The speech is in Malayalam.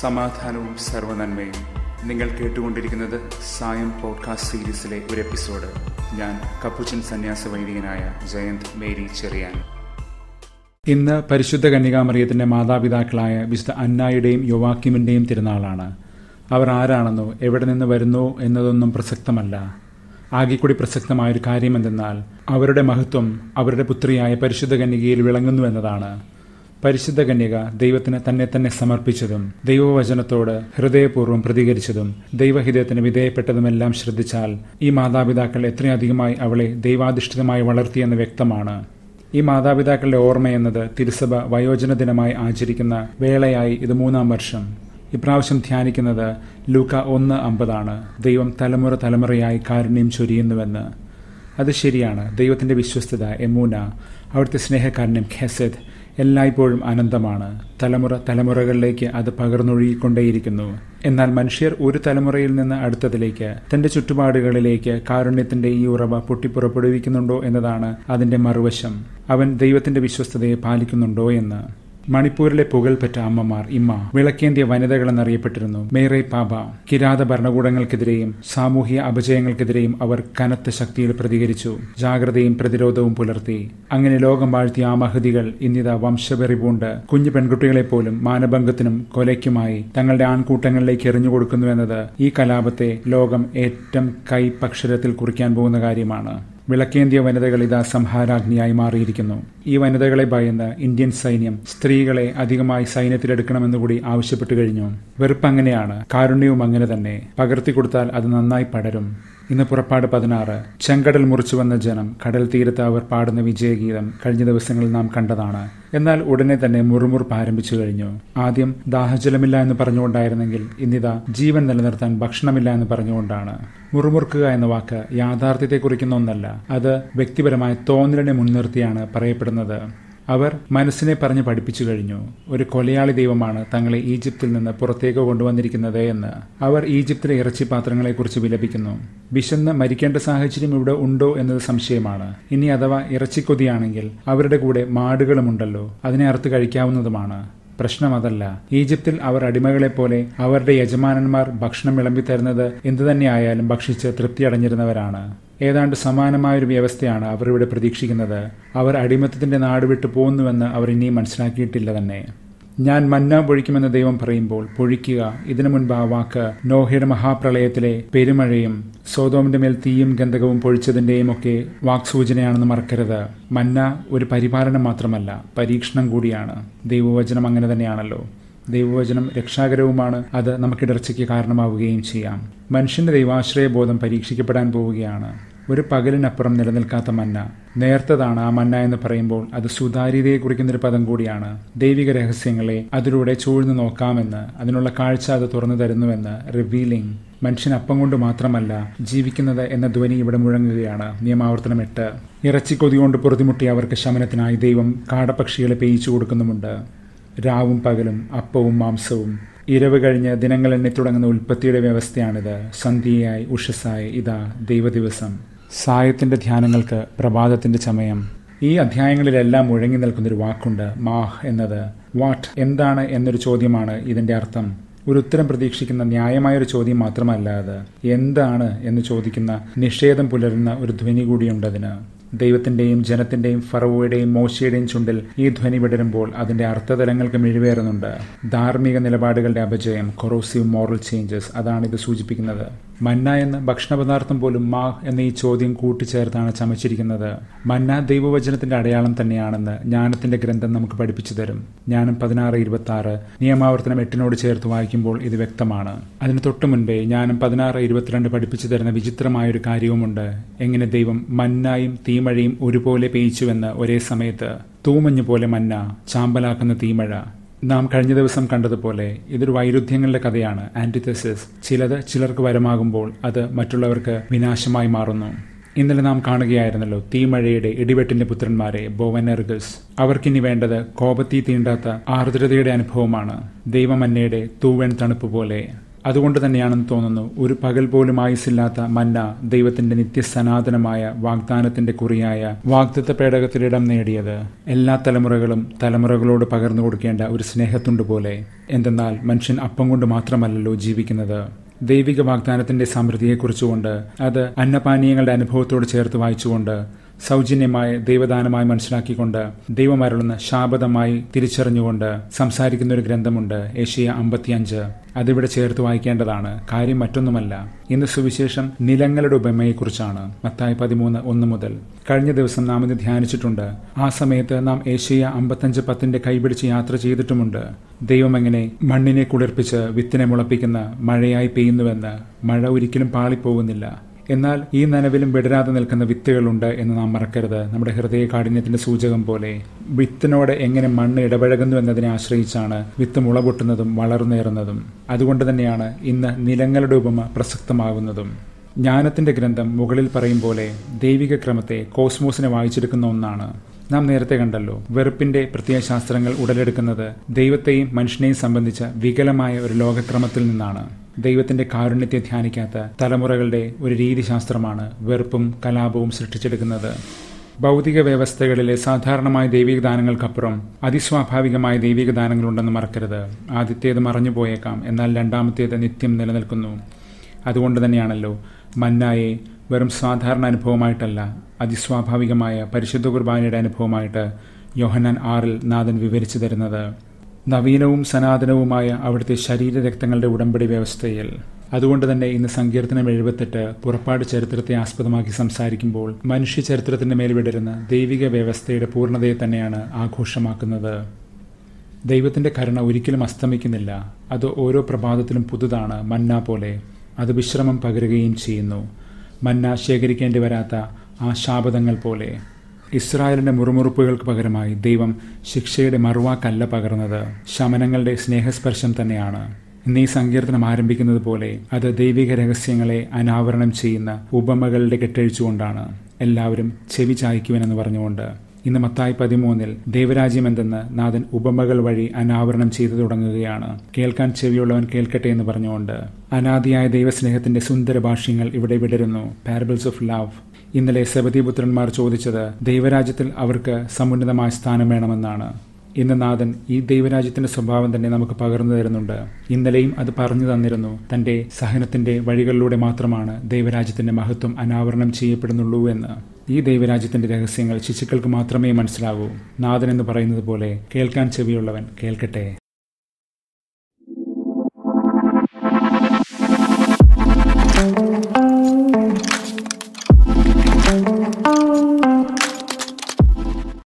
സമാധാനവും സർവനന്മയും നിങ്ങൾ കേട്ടുകൊണ്ടിരിക്കുന്നത് സായം പോഡ്കാസ്റ്റ് സീരീസിലെ ഒരു എപ്പിസോഡ് ഞാൻ കപ്പുച്ചൻ സന്യാസ വൈദികനായ ജയന്ത് മേരി ചെറിയാൻ ഇന്ന് പരിശുദ്ധ കന്യകാമറിയത്തിന്റെ മാതാപിതാക്കളായ വിശുദ്ധ അന്നായുടെയും യുവാക്കിമിന്റെയും തിരുനാളാണ് അവർ ആരാണെന്നോ എവിടെ നിന്ന് വരുന്നോ എന്നതൊന്നും പ്രസക്തമല്ല ആകെക്കൂടി പ്രസക്തമായ ഒരു കാര്യം എന്തെന്നാൽ അവരുടെ മഹത്വം അവരുടെ പുത്രിയായ പരിശുദ്ധ കന്യകയിൽ വിളങ്ങുന്നു എന്നതാണ് പരിശുദ്ധ കന്യക ദൈവത്തിന് തന്നെ തന്നെ സമർപ്പിച്ചതും ദൈവവചനത്തോട് ഹൃദയപൂർവ്വം പ്രതികരിച്ചതും ദൈവഹിതത്തിന് വിധേയപ്പെട്ടതുമെല്ലാം ശ്രദ്ധിച്ചാൽ ഈ മാതാപിതാക്കൾ എത്രയധികമായി അവളെ ദൈവാധിഷ്ഠിതമായി വളർത്തിയെന്ന് വ്യക്തമാണ് ഈ മാതാപിതാക്കളുടെ ഓർമ്മയെന്നത് തിരുസഭ വയോജന ദിനമായി ആചരിക്കുന്ന വേളയായി ഇത് മൂന്നാം വർഷം ഇപ്രാവശ്യം ധ്യാനിക്കുന്നത് ലൂക്ക ഒന്ന് അമ്പതാണ് ദൈവം തലമുറ തലമുറയായി കാരുണ്യം ചൊരിയുന്നുവെന്ന് അത് ശരിയാണ് ദൈവത്തിന്റെ വിശ്വസ്തത എമൂന അവിടുത്തെ സ്നേഹകാരുണ്യം ഖെസദ് എല്ലായ്പ്പോഴും അനന്തമാണ് തലമുറ തലമുറകളിലേക്ക് അത് പകർന്നൊഴുകിക്കൊണ്ടേയിരിക്കുന്നു എന്നാൽ മനുഷ്യർ ഒരു തലമുറയിൽ നിന്ന് അടുത്തതിലേക്ക് തന്റെ ചുറ്റുപാടുകളിലേക്ക് കാരുണ്യത്തിന്റെ ഈ ഉറവ പൊട്ടിപ്പുറപ്പെടുവിക്കുന്നുണ്ടോ എന്നതാണ് അതിന്റെ മറുവശം അവൻ ദൈവത്തിന്റെ വിശ്വസ്തതയെ പാലിക്കുന്നുണ്ടോ എന്ന് മണിപ്പൂരിലെ പുകൾപെറ്റ അമ്മമാർ ഇമ്മ വിളക്കേന്ത്യ വനിതകൾ എന്നറിയപ്പെട്ടിരുന്നു മേറെ പാബ കിരാത ഭരണകൂടങ്ങൾക്കെതിരെയും സാമൂഹ്യ അപജയങ്ങൾക്കെതിരെയും അവർ കനത്ത ശക്തിയിൽ പ്രതികരിച്ചു ജാഗ്രതയും പ്രതിരോധവും പുലർത്തി അങ്ങനെ ലോകം വാഴ്ത്തിയ ആ മഹതികൾ ഇന്നിത വംശപെറിപൂണ്ട് കുഞ്ഞു പെൺകുട്ടികളെ പോലും മാനഭംഗത്തിനും കൊലയ്ക്കുമായി തങ്ങളുടെ ആൺകൂട്ടങ്ങളിലേക്ക് എറിഞ്ഞു കൊടുക്കുന്നു എന്നത് ഈ കലാപത്തെ ലോകം ഏറ്റവും കൈപ്പക്ഷരത്തിൽ കുറിക്കാൻ പോകുന്ന കാര്യമാണ് വിളക്കേന്ത്യ വനിതകൾ ഇതാ സംഹാരാഗ്നിയായി മാറിയിരിക്കുന്നു ഈ വനിതകളെ ഭയന്ന് ഇന്ത്യൻ സൈന്യം സ്ത്രീകളെ അധികമായി സൈന്യത്തിലെടുക്കണമെന്നുകൂടി ആവശ്യപ്പെട്ടു കഴിഞ്ഞു വെറുപ്പ് അങ്ങനെയാണ് കാരുണ്യവും അങ്ങനെ തന്നെ പകർത്തി കൊടുത്താൽ അത് നന്നായി പടരും ഇന്ന് പുറപ്പാട് പതിനാറ് ചെങ്കടൽ മുറിച്ചു വന്ന ജനം കടൽ തീരത്ത് അവർ പാടുന്ന വിജയഗീതം കഴിഞ്ഞ ദിവസങ്ങളിൽ നാം കണ്ടതാണ് എന്നാൽ ഉടനെ തന്നെ മുറുമുറുപ്പ് ആരംഭിച്ചു കഴിഞ്ഞു ആദ്യം ദാഹജലമില്ല എന്ന് പറഞ്ഞുകൊണ്ടായിരുന്നെങ്കിൽ ഇന്നിതാ ജീവൻ നിലനിർത്താൻ ഭക്ഷണമില്ല എന്ന് പറഞ്ഞുകൊണ്ടാണ് മുറുമുറുക്കുക എന്ന വാക്ക് യാഥാർത്ഥ്യത്തെ കുറിക്കുന്ന ഒന്നല്ല അത് വ്യക്തിപരമായ തോന്നലിനെ മുൻനിർത്തിയാണ് പറയപ്പെടുന്നത് അവർ മനസ്സിനെ പറഞ്ഞ് പഠിപ്പിച്ചു കഴിഞ്ഞു ഒരു കൊലയാളി ദൈവമാണ് തങ്ങളെ ഈജിപ്തിൽ നിന്ന് പുറത്തേക്ക് കൊണ്ടുവന്നിരിക്കുന്നത് എന്ന് അവർ ഈജിപ്തിലെ ഇറച്ചിപാത്രങ്ങളെക്കുറിച്ച് വിലപിക്കുന്നു വിശന്ന് മരിക്കേണ്ട സാഹചര്യം ഇവിടെ ഉണ്ടോ എന്നത് സംശയമാണ് ഇനി അഥവാ ഇറച്ചിക്കൊതിയാണെങ്കിൽ അവരുടെ കൂടെ മാടുകളുമുണ്ടല്ലോ അതിനെ അറുത്ത് കഴിക്കാവുന്നതുമാണ് പ്രശ്നം അതല്ല ഈജിപ്തിൽ അവർ അടിമകളെ പോലെ അവരുടെ യജമാനന്മാർ ഭക്ഷണം വിളമ്പിത്തരുന്നത് എന്തുതന്നെയായാലും ഭക്ഷിച്ച് തൃപ്തിയടഞ്ഞിരുന്നവരാണ് ഏതാണ്ട് സമാനമായൊരു വ്യവസ്ഥയാണ് അവർ ഇവിടെ പ്രതീക്ഷിക്കുന്നത് അവർ അടിമത്തത്തിന്റെ നാട് വിട്ടു പോകുന്നുവെന്ന് അവർ ഇനിയും മനസ്സിലാക്കിയിട്ടില്ല തന്നെ ഞാൻ മന്ന പൊഴിക്കുമെന്ന് ദൈവം പറയുമ്പോൾ പൊഴിക്കുക ഇതിനു മുൻപ് ആ വാക്ക് നോഹയുടെ മഹാപ്രളയത്തിലെ പെരുമഴയും സോതോമിന്റെ മേൽ തീയും ഗന്ധകവും പൊഴിച്ചതിന്റെയും ഒക്കെ വാക്സൂചനയാണെന്ന് മറക്കരുത് മന്ന ഒരു പരിപാലനം മാത്രമല്ല പരീക്ഷണം കൂടിയാണ് ദൈവവചനം അങ്ങനെ തന്നെയാണല്ലോ ദൈവവചനം രക്ഷാകരവുമാണ് അത് നമുക്കിടർച്ചയ്ക്ക് കാരണമാവുകയും ചെയ്യാം മനുഷ്യന്റെ ദൈവാശ്രയബോധം പരീക്ഷിക്കപ്പെടാൻ പോവുകയാണ് ഒരു പകലിനപ്പുറം നിലനിൽക്കാത്ത മന്ന നേർത്തതാണ് ആ മന്ന എന്ന് പറയുമ്പോൾ അത് സുതാര്യതയെ കുറിക്കുന്നൊരു പദം കൂടിയാണ് ദൈവിക രഹസ്യങ്ങളെ അതിലൂടെ ചൂഴ്ന്നു നോക്കാമെന്ന് അതിനുള്ള കാഴ്ച അത് തുറന്നു തരുന്നുവെന്ന് റിവീലിംഗ് മനുഷ്യൻ അപ്പം കൊണ്ട് മാത്രമല്ല ജീവിക്കുന്നത് എന്ന ധ്വനി ഇവിടെ മുഴങ്ങുകയാണ് നിയമാവർത്തനം എട്ട് ഇറച്ചിക്കൊതി കൊണ്ട് പൊറുതിമുട്ടി അവർക്ക് ശമനത്തിനായി ദൈവം കാടപക്ഷികളെ പേയിച്ചു കൊടുക്കുന്നുമുണ്ട് രാവും പകലും അപ്പവും മാംസവും ഇരവ് കഴിഞ്ഞ് ദിനങ്ങൾ എണ്ണി തുടങ്ങുന്ന ഉൽപ്പത്തിയുടെ വ്യവസ്ഥയാണിത് സന്ധ്യയായി ഉഷസ്സായി ഇതാ ദൈവദിവസം സായത്തിന്റെ ധ്യാനങ്ങൾക്ക് പ്രഭാതത്തിന്റെ ചമയം ഈ അധ്യായങ്ങളിലെല്ലാം മുഴങ്ങി നിൽക്കുന്നൊരു വാക്കുണ്ട് മാഹ് എന്നത് വാട്ട് എന്താണ് എന്നൊരു ചോദ്യമാണ് ഇതിന്റെ അർത്ഥം ഒരു ഉത്തരം പ്രതീക്ഷിക്കുന്ന ന്യായമായൊരു ചോദ്യം മാത്രമല്ല അത് എന്താണ് എന്ന് ചോദിക്കുന്ന നിഷേധം പുലരുന്ന ഒരു ധ്വനി കൂടിയുണ്ടതിന് ദൈവത്തിന്റെയും ജനത്തിന്റെയും ഫറവോയുടെയും മോശയുടെയും ചുണ്ടിൽ ഈ ധ്വനി വിടരുമ്പോൾ അതിന്റെ അർത്ഥതലങ്ങൾക്ക് മിഴിവേറുന്നുണ്ട് ധാർമ്മിക നിലപാടുകളുടെ അപജയം കൊറോസീവ് മോറൽ ചേഞ്ചസ് അതാണ് ഇത് സൂചിപ്പിക്കുന്നത് മന്ന എന്ന ഭക്ഷണപദാർത്ഥം പോലും മാ എന്ന ഈ ചോദ്യം കൂട്ടിച്ചേർത്താണ് ചമച്ചിരിക്കുന്നത് മന്ന ദൈവവചനത്തിന്റെ അടയാളം തന്നെയാണെന്ന് ജ്ഞാനത്തിന്റെ ഗ്രന്ഥം നമുക്ക് പഠിപ്പിച്ചു തരും ജ്ഞാനം പതിനാറ് ഇരുപത്തി ആറ് നിയമാവർത്തനം എട്ടിനോട് ചേർത്ത് വായിക്കുമ്പോൾ ഇത് വ്യക്തമാണ് അതിന് തൊട്ടു മുൻപേ ജ്ഞാനം പതിനാറ് ഇരുപത്തിരണ്ട് പഠിപ്പിച്ചു തരുന്ന വിചിത്രമായൊരു കാര്യവുമുണ്ട് എങ്ങനെ ദൈവം മന്നായും തീമഴയും ഒരുപോലെ പെയ്ച്ചുവെന്ന് ഒരേ സമയത്ത് തൂമഞ്ഞു പോലെ മന്ന ചാമ്പലാക്കുന്ന തീമഴ നാം കഴിഞ്ഞ ദിവസം കണ്ടതുപോലെ ഇതൊരു വൈരുദ്ധ്യങ്ങളുടെ കഥയാണ് ആന്റിത്തസിസ് ചിലത് ചിലർക്ക് വരമാകുമ്പോൾ അത് മറ്റുള്ളവർക്ക് വിനാശമായി മാറുന്നു ഇന്നലെ നാം കാണുകയായിരുന്നല്ലോ തീമഴയുടെ ഇടിവെട്ടിന്റെ പുത്രന്മാരെ ബോവനെർഗസ് അവർക്കിനി വേണ്ടത് കോപത്തീ തീണ്ടാത്ത ആർദ്രതയുടെ അനുഭവമാണ് ദൈവമന്നയുടെ തൂവൻ തണുപ്പ് പോലെ അതുകൊണ്ട് തന്നെയാണെന്ന് തോന്നുന്നു ഒരു പകൽ പോലും ആയുസില്ലാത്ത മന്ന ദൈവത്തിന്റെ നിത്യസനാതനമായ വാഗ്ദാനത്തിന്റെ കുറിയായ വാഗ്ദത്ത പേടകത്തിലിടം നേടിയത് എല്ലാ തലമുറകളും തലമുറകളോട് പകർന്നു കൊടുക്കേണ്ട ഒരു സ്നേഹത്തുണ്ട് പോലെ എന്തെന്നാൽ മനുഷ്യൻ അപ്പം കൊണ്ട് മാത്രമല്ലല്ലോ ജീവിക്കുന്നത് ദൈവിക വാഗ്ദാനത്തിന്റെ സമൃദ്ധിയെക്കുറിച്ചുകൊണ്ട് അത് അന്നപാനീയങ്ങളുടെ അനുഭവത്തോട് ചേർത്ത് വായിച്ചുകൊണ്ട് സൗജന്യമായ ദൈവദാനമായി മനസ്സിലാക്കിക്കൊണ്ട് ദൈവം അരുളുന്ന ശാപതമായി തിരിച്ചറിഞ്ഞുകൊണ്ട് സംസാരിക്കുന്ന ഒരു ഗ്രന്ഥമുണ്ട് ഏഷ്യ അമ്പത്തിയഞ്ച് അതിവിടെ ചേർത്ത് വായിക്കേണ്ടതാണ് കാര്യം മറ്റൊന്നുമല്ല ഇന്ന് സുവിശേഷം നിലങ്ങളുടെ ഉപമയെക്കുറിച്ചാണ് മത്തായി പതിമൂന്ന് ഒന്ന് മുതൽ കഴിഞ്ഞ ദിവസം നാം ഇത് ധ്യാനിച്ചിട്ടുണ്ട് ആ സമയത്ത് നാം ഏഷ്യ അമ്പത്തഞ്ച് പത്തിന്റെ കൈപിടിച്ച് യാത്ര ചെയ്തിട്ടുമുണ്ട് ദൈവം എങ്ങനെ മണ്ണിനെ കുളിർപ്പിച്ച് വിത്തിനെ മുളപ്പിക്കുന്ന മഴയായി പെയ്യുന്നുവെന്ന് മഴ ഒരിക്കലും പാളിപ്പോകുന്നില്ല എന്നാൽ ഈ നനവിലും വിടരാതെ നിൽക്കുന്ന വിത്തുകളുണ്ട് എന്ന് നാം മറക്കരുത് നമ്മുടെ ഹൃദയ കാഠിന്യത്തിന്റെ സൂചകം പോലെ വിത്തിനോട് എങ്ങനെ മണ്ണ് ഇടപഴകുന്നു എന്നതിനെ ആശ്രയിച്ചാണ് വിത്ത് മുളപൊട്ടുന്നതും വളർന്നേറുന്നതും അതുകൊണ്ട് തന്നെയാണ് ഇന്ന് നിലങ്ങളുടെ ഉപമ പ്രസക്തമാകുന്നതും ജ്ഞാനത്തിന്റെ ഗ്രന്ഥം മുകളിൽ പറയും പോലെ ദൈവിക ക്രമത്തെ കോസ്മോസിനെ വായിച്ചെടുക്കുന്ന ഒന്നാണ് നാം നേരത്തെ കണ്ടല്ലോ വെറുപ്പിന്റെ പ്രത്യയശാസ്ത്രങ്ങൾ ഉടലെടുക്കുന്നത് ദൈവത്തെയും മനുഷ്യനെയും സംബന്ധിച്ച വികലമായ ഒരു ലോകക്രമത്തിൽ നിന്നാണ് ദൈവത്തിന്റെ കാരുണ്യത്തെ ധ്യാനിക്കാത്ത തലമുറകളുടെ ഒരു രീതിശാസ്ത്രമാണ് വെറുപ്പും കലാപവും സൃഷ്ടിച്ചെടുക്കുന്നത് ഭൗതിക വ്യവസ്ഥകളിലെ സാധാരണമായ ദൈവിക ദാനങ്ങൾക്കപ്പുറം അതിസ്വാഭാവികമായ ദൈവിക ദാനങ്ങളുണ്ടെന്ന് മറക്കരുത് ആദ്യത്തേത് മറഞ്ഞു പോയേക്കാം എന്നാൽ രണ്ടാമത്തേത് നിത്യം നിലനിൽക്കുന്നു അതുകൊണ്ട് തന്നെയാണല്ലോ മന്നായെ വെറും സാധാരണ അനുഭവമായിട്ടല്ല അതിസ്വാഭാവികമായ പരിശുദ്ധ കുർബാനയുടെ അനുഭവമായിട്ട് യോഹന്നാൻ ആറിൽ നാഥൻ വിവരിച്ചു തരുന്നത് നവീനവും സനാതനവുമായ അവിടുത്തെ ശരീരരക്തങ്ങളുടെ ഉടമ്പടി വ്യവസ്ഥയിൽ അതുകൊണ്ട് തന്നെ ഇന്ന് സങ്കീർത്തനം എഴുപത്തെട്ട് പുറപ്പാട് ചരിത്രത്തെ ആസ്പദമാക്കി സംസാരിക്കുമ്പോൾ മനുഷ്യ ചരിത്രത്തിന്റെ മേൽ വിടരുന്ന ദൈവിക വ്യവസ്ഥയുടെ പൂർണ്ണതയെ തന്നെയാണ് ആഘോഷമാക്കുന്നത് ദൈവത്തിന്റെ കരുണ ഒരിക്കലും അസ്തമിക്കുന്നില്ല അത് ഓരോ പ്രഭാതത്തിലും പുതുതാണ് മന്ന പോലെ അത് വിശ്രമം പകരുകയും ചെയ്യുന്നു മന്ന ശേഖരിക്കേണ്ടി വരാത്ത ആ ശാപതങ്ങൾ പോലെ ഇസ്രായേലിന്റെ മുറുമുറുപ്പുകൾക്ക് പകരമായി ദൈവം ശിക്ഷയുടെ മറുവാക്കല്ല പകർന്നത് ശമനങ്ങളുടെ സ്നേഹസ്പർശം തന്നെയാണ് ഇന്ന് ഈ സങ്കീർത്തനം ആരംഭിക്കുന്നത് പോലെ അത് ദൈവിക രഹസ്യങ്ങളെ അനാവരണം ചെയ്യുന്ന ഉപമകളുടെ കെട്ടഴിച്ചുകൊണ്ടാണ് എല്ലാവരും ചെവി ചായ്ക്കുവനെന്ന് പറഞ്ഞുകൊണ്ട് ഇന്ന് മത്തായി പതിമൂന്നിൽ ദൈവരാജ്യം എന്തെന്ന് നാഥൻ ഉപമകൾ വഴി അനാവരണം ചെയ്തു തുടങ്ങുകയാണ് കേൾക്കാൻ ചെവിയുള്ളവൻ കേൾക്കട്ടെ എന്ന് പറഞ്ഞുകൊണ്ട് അനാദിയായ ദൈവസ്നേഹത്തിന്റെ സുന്ദര ഭാഷ്യങ്ങൾ ഇവിടെ വിടരുന്നു പാരബിൾസ് ഓഫ് ലവ് ഇന്നലെ സബതിപുത്രന്മാർ ചോദിച്ചത് ദൈവരാജ്യത്തിൽ അവർക്ക് സമുന്നതമായ സ്ഥാനം വേണമെന്നാണ് ഇന്ന് നാഥൻ ഈ ദൈവരാജ്യത്തിന്റെ സ്വഭാവം തന്നെ നമുക്ക് പകർന്നു തരുന്നുണ്ട് ഇന്നലെയും അത് പറഞ്ഞു തന്നിരുന്നു തന്റെ സഹനത്തിന്റെ വഴികളിലൂടെ മാത്രമാണ് ദൈവരാജ്യത്തിന്റെ മഹത്വം അനാവരണം ചെയ്യപ്പെടുന്നുള്ളൂ എന്ന് ഈ ദൈവരാജ്യത്തിന്റെ രഹസ്യങ്ങൾ ശിശുക്കൾക്ക് മാത്രമേ മനസ്സിലാകൂ നാഥൻ എന്ന് പറയുന്നത് പോലെ കേൾക്കാൻ ചെവിയുള്ളവൻ കേൾക്കട്ടെ